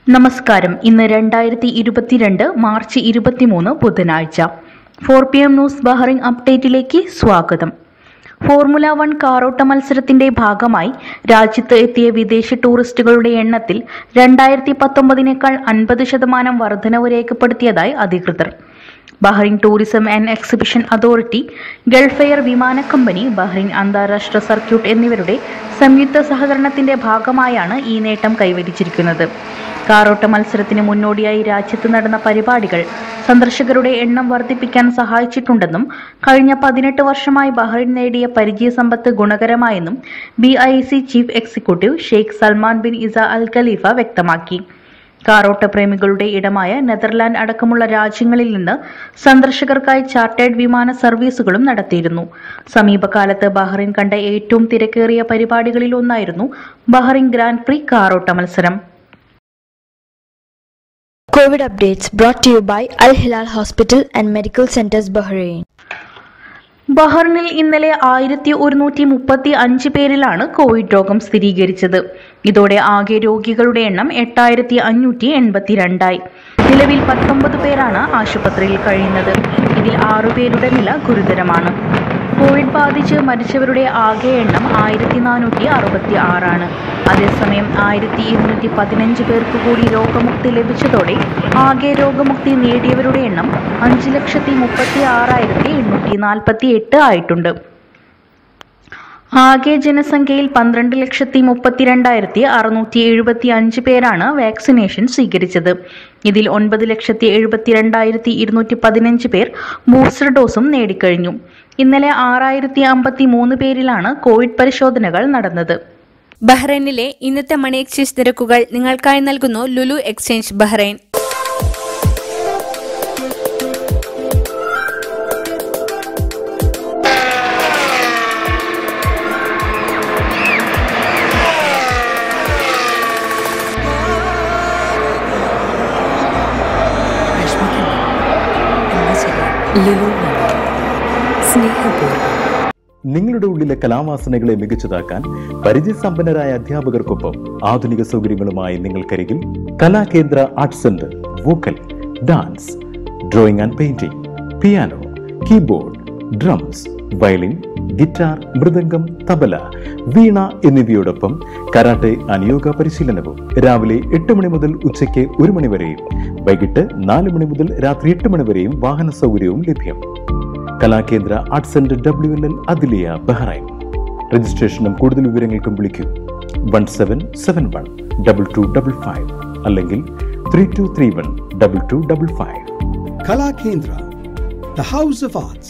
നമസ്കാരം ഇന്ന് രണ്ടായിരത്തി ഇരുപത്തിരണ്ട് മാർച്ച് ഇരുപത്തിമൂന്ന് ബുധനാഴ്ച four P M news Bahrain അപ്ഡേറ്റിലേക്ക് സ്വാഗതം ഫോർമുല വൺ കാറോട്ട മത്സരത്തിന്റെ ഭാഗമായി രാജ്യത്ത് എത്തിയ വിദേശ ടൂറിസ്റ്റുകളുടെ എണ്ണത്തിൽ രണ്ടായിരത്തി പത്തൊമ്പതിനേക്കാൾ അൻപത് ശതമാനം വർധനവ് രേഖപ്പെടുത്തിയതായി അധികൃതർ Bahrain tourism and exhibition authority Gulf Air വിമാന കമ്പനി ബഹ്റിൻ അന്താരാഷ്ട്ര സർക്യൂട്ട് എന്നിവരുടെ സംയുക്ത സഹകരണത്തിന്റെ ഭാഗമായാണ് ഈ നേട്ടം കൈവരിച്ചിരിക്കുന്നത് കാറോട്ട മത്സരത്തിന് മുന്നോടിയായി രാജ്യത്ത് നടന്ന പരിപാടികൾ സന്ദർശകരുടെ എണ്ണം വർദ്ധിപ്പിക്കാൻ സഹായിച്ചിട്ടുണ്ടെന്നും കഴിഞ്ഞ പതിനെട്ട് വർഷമായി ബഹ്റിൻ നേടിയ പരിചയസമ്പത്ത് ഗുണകരമായെന്നും B I C chief executive Sheikh Salman bin Isa Al Khalifa വ്യക്തമാക്കി കാറോട്ട പ്രേമികളുടെ ഇടമായ നെതർലാൻഡ് അടക്കമുള്ള രാജ്യങ്ങളിൽ നിന്ന് സന്ദർശകർക്കായി ചാർട്ടേഡ് വിമാന സർവീസുകളും നടത്തിയിരുന്നു സമീപകാലത്ത് ബഹ്റിൻ കണ്ട ഏറ്റവും തിരക്കേറിയ പരിപാടികളിൽ ഒന്നായിരുന്നു ബഹ്റിൻ ഗ്രാൻഡ് പ്രി കാറോട്ട മത്സരം COVID updates brought to you by Al Hilal Hospital and Medical Centers Bahrain. ബഹ്റിനിൽ ഇന്നലെ ആയിരത്തി ഒരുന്നൂറ്റി മുപ്പത്തി അഞ്ച് പേരിലാണ് കോവിഡ് രോഗം സ്ഥിരീകരിച്ചത് ഇതോടെ ആകെ രോഗികളുടെ എണ്ണം എട്ടായിരത്തി അഞ്ഞൂറ്റി എൺപത്തിരണ്ടായി നിലവിൽ പത്തൊമ്പത് പേരാണ് ആശുപത്രിയിൽ കഴിയുന്നത് ഇതിൽ ആറുപേരുടെ നില ഗുരുതരമാണ് കോവിഡ് ബാധിച്ച് മരിച്ചവരുടെ ആകെ എണ്ണം ആയിരത്തി നാനൂറ്റി അറുപത്തി ആറാണ് അതേസമയം ആയിരത്തി ഇരുന്നൂറ്റി പതിനഞ്ച് പേർക്ക് കൂടി രോഗമുക്തി ലഭിച്ചതോടെ ആകെ രോഗമുക്തി നേടിയവരുടെ എണ്ണം അഞ്ച് ലക്ഷത്തി മുപ്പത്തി ആറായിരത്തി എണ്ണൂറ്റി നാൽപ്പത്തി എട്ട് ആയിട്ടുണ്ട് ആകെ ജനസംഖ്യയിൽ പന്ത്രണ്ട് ലക്ഷത്തി മുപ്പത്തിരണ്ടായിരത്തി അറുന്നൂറ്റി എഴുപത്തി അഞ്ച് പേരാണ് വാക്സിനേഷൻ സ്വീകരിച്ചത് ഇതിൽ ഒൻപത് ലക്ഷത്തി എഴുപത്തിരണ്ടായിരത്തി ഇരുന്നൂറ്റി പതിനഞ്ച് പേർ ബൂസ്റ്റർ ഡോസും നേടിക്കഴിഞ്ഞു ഇന്നലെ ആറായിരത്തി അമ്പത്തി മൂന്ന് പേരിലാണ് കോവിഡ് പരിശോധനകൾ നടന്നത് ബഹ്റൈനിലെ ഇന്നത്തെ മണി എക്സ്ചേഞ്ച് നിരക്കുകൾ നിങ്ങൾക്കായി നൽകുന്നു ലുലു എക്സ്ചേഞ്ച് ബഹ്റൈൻ ലുലു സ്നേഹപൂർവ്വം നിങ്ങളുടെ ഉള്ളിലെ കലാവാസനകളെ മികച്ചതാക്കാൻ പരിചയസമ്പന്നരായ അധ്യാപകർക്കൊപ്പം ആധുനിക സൗകര്യങ്ങളുമായി നിങ്ങൾക്കരികിൽ Kalakendra art centre vocal dance drawing and painting piano keyboard drums violin guitar mridangam tabla veena എന്നിവയോടൊപ്പം കരാട്ടെ അനുയോഗ പരിശീലനവും രാവിലെ എട്ട് മണി മുതൽ ഉച്ചയ്ക്ക് ഒരു മണി വരെയും വൈകിട്ട് നാല് മണി മുതൽ രാത്രി എട്ട് മണി വരെയും വാഹന സൗകര്യവും ലഭ്യം Kalakendra art centre W L L Adliya Bahrain രജിസ്ട്രേഷനും കൂടുതൽ വിവരങ്ങൾക്കും വിളിക്കൂ one seven seven one double two double five അല്ലെങ്കിൽ three two three one double two double five Kala Kendra, the House of Arts.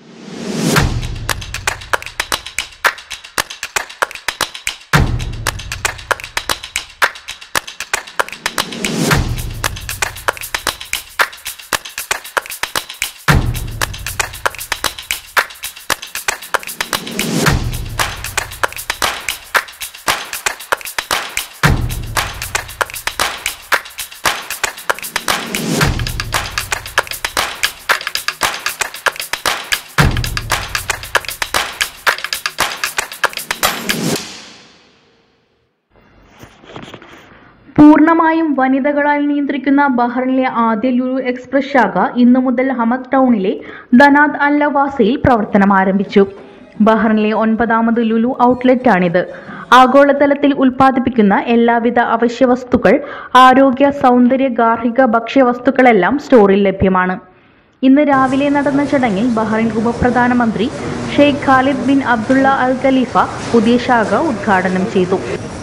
പൂർണ്ണമായും വനിതകളാൽ നിയന്ത്രിക്കുന്ന ബഹ്റിനിലെ ആദ്യ ലുലു എക്സ്പ്രസ് ശാഖ ഇന്നു മുതൽ ഹമദ് ടൗണിലെ ദനാദ് അൽ ലവാസയിൽ പ്രവർത്തനം ആരംഭിച്ചു ബഹ്റിനിലെ ഒൻപതാമത് ലുലു ഔട്ട്ലെറ്റാണിത് ആഗോളതലത്തിൽ ഉൽപ്പാദിപ്പിക്കുന്ന എല്ലാവിധ അവശ്യ വസ്തുക്കൾ ആരോഗ്യ സൗന്ദര്യ ഗാർഹിക ഭക്ഷ്യവസ്തുക്കളെല്ലാം സ്റ്റോറിൽ ലഭ്യമാണ് ഇന്ന് രാവിലെ നടന്ന ചടങ്ങിൽ ബഹ്റൈൻ ഉപപ്രധാനമന്ത്രി Sheikh Khalid bin Abdulla Al Khalifa പുതിയ ശാഖ ഉദ്ഘാടനം ചെയ്തു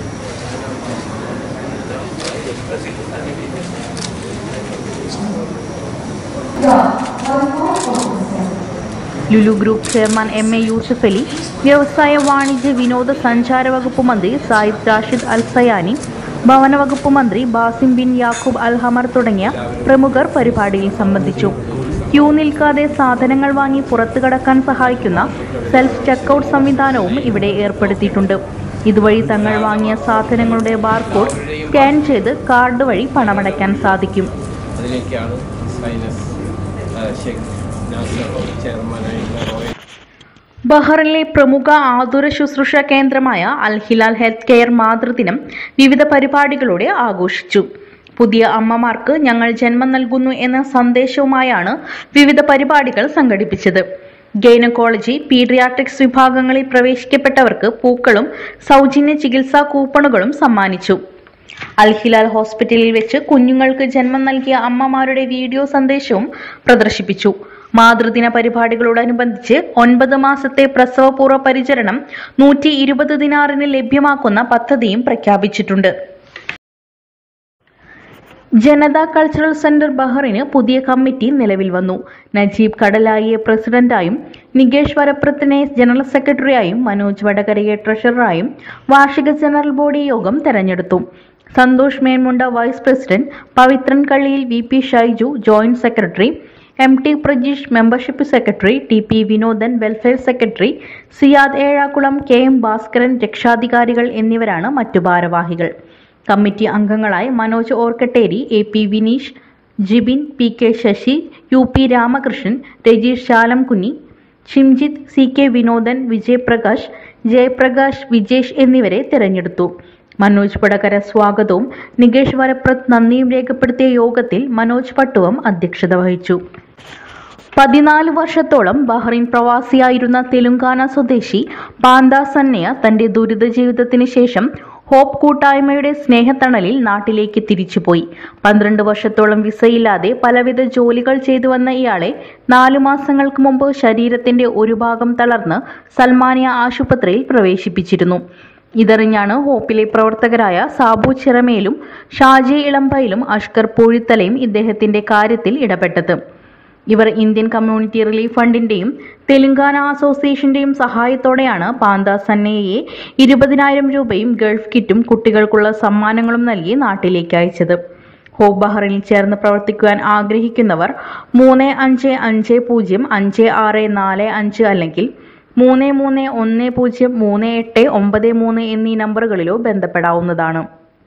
Lulu group chairman M A Yusuff Ali വ്യവസായ വാണിജ്യ വിനോദ സഞ്ചാര വകുപ്പ് മന്ത്രി സായിദ് റാഷിദ് അൽ സയാനി ഭവന വകുപ്പ് മന്ത്രി Basim bin Yaqoob Al Hamar തുടങ്ങിയ പ്രമുഖർ പരിപാടിയിൽ സംബന്ധിച്ചു ക്യൂ നിൽക്കാതെ സാധനങ്ങൾ വാങ്ങി പുറത്തു കടക്കാൻ സഹായിക്കുന്ന സെൽഫ് ചെക്കൗട്ട് സംവിധാനവും ഇവിടെ ഏർപ്പെടുത്തിയിട്ടുണ്ട് ഇതുവഴി തങ്ങൾ വാങ്ങിയ സാധനങ്ങളുടെ ബാർകോഡ് സ്കാൻ ചെയ്ത് കാർഡ് വഴി പണമടയ്ക്കാൻ സാധിക്കും അതിലേക്കാണ് സൈനസ് ഷെയ്ഖ് നാസർ ചെയർമാനായിട്ടുള്ള റോയൽ ബഹ്റിനിലെ പ്രമുഖ ആതുര ശുശ്രൂഷ കേന്ദ്രമായ അൽ ഹിലാൽ ഹെൽത്ത് കെയർ മാതൃദിനം വിവിധ പരിപാടികളോടെ ആഘോഷിച്ചു പുതിയ അമ്മമാർക്ക് ഞങ്ങൾ ജന്മം നൽകുന്നു എന്ന സന്ദേശവുമായാണ് വിവിധ പരിപാടികൾ സംഘടിപ്പിച്ചത് ഗൈനക്കോളജി പീഡിയാട്രിക്സ് വിഭാഗങ്ങളിൽ പ്രവേശിക്കപ്പെട്ടവർക്ക് പൂക്കളും സൗജന്യ ചികിത്സാ കൂപ്പണുകളും സമ്മാനിച്ചു അൽഹിലാൽ ഹോസ്പിറ്റലിൽ വെച്ച് കുഞ്ഞുങ്ങൾക്ക് ജന്മം നൽകിയ അമ്മമാരുടെ വീഡിയോ സന്ദേശവും പ്രദർശിപ്പിച്ചു മാതൃദിന പരിപാടികളോടനുബന്ധിച്ച് ഒൻപത് മാസത്തെ പ്രസവപൂർവ്വ പരിചരണം നൂറ്റി ഇരുപത് ദിനാറിന് ലഭ്യമാക്കുന്ന പദ്ധതിയും പ്രഖ്യാപിച്ചിട്ടുണ്ട് ജനതാ കൾച്ചറൽ സെന്റർ ബഹറിന് പുതിയ കമ്മിറ്റി നിലവിൽ വന്നു നജീബ് കടലായിയെ പ്രസിഡന്റായും നികേഷ് വരപ്രത്തിനെ ജനറൽ സെക്രട്ടറിയായും മനോജ് വടകരയെ ട്രഷററായും വാർഷിക ജനറൽ ബോഡി യോഗം തെരഞ്ഞെടുത്തു Santhosh Menmunda vice president Pavithran Kalliyil V P Shaiju joint secretary M T Prajeesh membership secretary T P Vinodan welfare secretary Siyad Ezhakulam K M Bhaskaran രക്ഷാധികാരികൾ എന്നിവരാണ് മറ്റു ഭാരവാഹികൾ കമ്മിറ്റി അംഗങ്ങളായി Manoj Orkkatteri A P Vineesh Jibin P K Sasi U P Ramakrishnan Rajeesh Shalamkunhi Shimjith C K Vinodan Vijayaprakash Jayaprakash Vijesh എന്നിവരെ തിരഞ്ഞെടുത്തു മനോജ് പടകര സ്വാഗതവും നികേഷ് വരപ്രത് നന്ദിയും രേഖപ്പെടുത്തിയ യോഗത്തിൽ മനോജ് പട്ടുവം അധ്യക്ഷത വഹിച്ചു പതിനാല് വർഷത്തോളം ബഹ്റൈൻ പ്രവാസിയായിരുന്ന തെലുങ്കാന സ്വദേശി ബാന്ദ സന്നയ തന്റെ ദുരിത ജീവിതത്തിന് ശേഷം ഹോപ്പ് കൂട്ടായ്മയുടെ സ്നേഹത്തണലിൽ നാട്ടിലേക്ക് തിരിച്ചുപോയി പന്ത്രണ്ട് വർഷത്തോളം വിസയില്ലാതെ പലവിധ ജോലികൾ ചെയ്തു വന്ന ഇയാളെ നാലു മാസങ്ങൾക്ക് മുമ്പ് ശരീരത്തിന്റെ ഒരു ഭാഗം തളർന്ന് സൽമാനിയ ആശുപത്രിയിൽ പ്രവേശിപ്പിച്ചിരുന്നു ഇതറിഞ്ഞാണ് ഹോപ്പിലെ പ്രവർത്തകരായ സാബു ചിറമേലും ഷാജി ഇളമ്പയിലും അഷ്കർ പൂഴിത്തലയും ഇദ്ദേഹത്തിന്റെ കാര്യത്തിൽ ഇടപെട്ടത് ഇവർ ഇന്ത്യൻ കമ്മ്യൂണിറ്റി റിലീഫ് ഫണ്ടിന്റെയും തെലങ്കാന അസോസിയേഷന്റെയും സഹായത്തോടെയാണ് പാന്ത സന്നയെ ഇരുപതിനായിരം രൂപയും ഗൾഫ് കിറ്റും കുട്ടികൾക്കുള്ള സമ്മാനങ്ങളും നൽകി നാട്ടിലേക്ക് അയച്ചത് ഹോപ്പ് ബഹറിനിൽ ചേർന്ന് പ്രവർത്തിക്കുവാൻ ആഗ്രഹിക്കുന്നവർ മൂന്ന് അഞ്ച് അഞ്ച് പൂജ്യം അഞ്ച് ആറ് നാല് അഞ്ച് അല്ലെങ്കിൽ മൂന്ന് മൂന്ന് ഒന്ന് പൂജ്യം മൂന്ന് എട്ട് ഒമ്പത് മൂന്ന് എന്നീ നമ്പറുകളിലോ ബന്ധപ്പെടാവുന്നതാണ്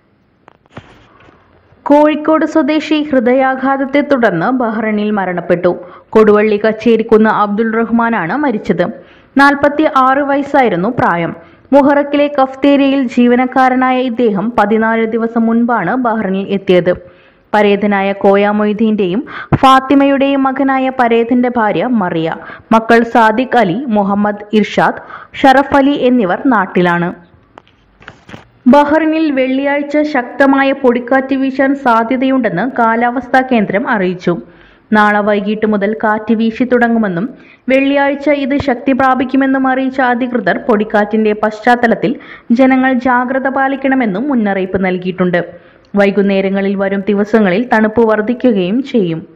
കോഴിക്കോട് സ്വദേശി ഹൃദയാഘാതത്തെ തുടർന്ന് ബഹ്റൈനിൽ മരണപ്പെട്ടു കൊടുവള്ളി കച്ചേരിക്കുന്ന് അബ്ദുൾ റഹ്മാനാണ് മരിച്ചത് നാൽപ്പത്തി ആറ് വയസ്സായിരുന്നു പ്രായം മുഹറക്കിലെ കഫ്തേരിയയിൽ ജീവനക്കാരനായ ഇദ്ദേഹം പതിനാല് ദിവസം മുൻപാണ് ബഹ്റൈനിൽ എത്തിയത് പരേതനായ കോയ മൊയ്തീന്റെയും ഫാത്തിമയുടെയും മകനായ പരേതന്റെ ഭാര്യ മറിയ മക്കൾ സാദിഖ് അലി മുഹമ്മദ് ഇർഷാദ് ഷറഫ് അലി എന്നിവർ നാട്ടിലാണ് ബഹ്റിനിൽ വെള്ളിയാഴ്ച ശക്തമായ പൊടിക്കാറ്റ് വീശാൻ സാധ്യതയുണ്ടെന്ന് കാലാവസ്ഥാ കേന്ദ്രം അറിയിച്ചു നാളെ വൈകിട്ട് മുതൽ കാറ്റ് വീശി തുടങ്ങുമെന്നും വെള്ളിയാഴ്ച ഇത് ശക്തി പ്രാപിക്കുമെന്നും അറിയിച്ച അധികൃതർ പൊടിക്കാറ്റിന്റെ പശ്ചാത്തലത്തിൽ ജനങ്ങൾ ജാഗ്രത പാലിക്കണമെന്നും മുന്നറിയിപ്പ് നൽകിയിട്ടുണ്ട് വൈകുന്നേരങ്ങളിൽ വരും ദിവസങ്ങളിൽ തണുപ്പ് വർദ്ധിക്കുകയും ചെയ്യും